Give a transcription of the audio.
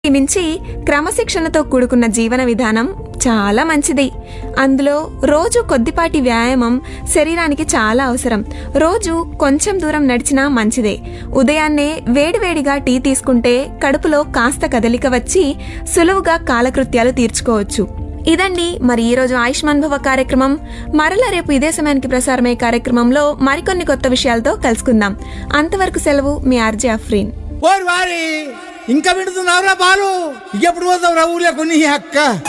మించి క్రమశిక్షణతో కూడుకున్న జీవన విధానం చాలా మంచిది అందులో రోజు కొద్దిపాటి వ్యాయామం శరీరానికి చాలా అవసరం రోజు కొంచెం దూరం నడిచినా మంచిదే ఉదయాన్నే వేడివేడిగా టీ తీసుకుంటే కడుపులో కాస్త కదలిక వచ్చి సులువుగా కాలకృత్యాలు తీర్చుకోవచ్చు ఇదండి మరి ఈ రోజు ఆయుష్మాన్ భవ కార్యక్రమం మరలా రేపు ఇదే సమయానికి ప్రసారమయ్యే కార్యక్రమంలో మరికొన్ని కొత్త విషయాలతో కలుసుకుందాం అంతవరకు సెలవు మీ ఆర్జే అఫ్రీన్ ఓరి వారి ఇంకా వింటున్నావురా బాలు ఎప్పుడు పోతావురా ఊర్లో కొన్ని అక్క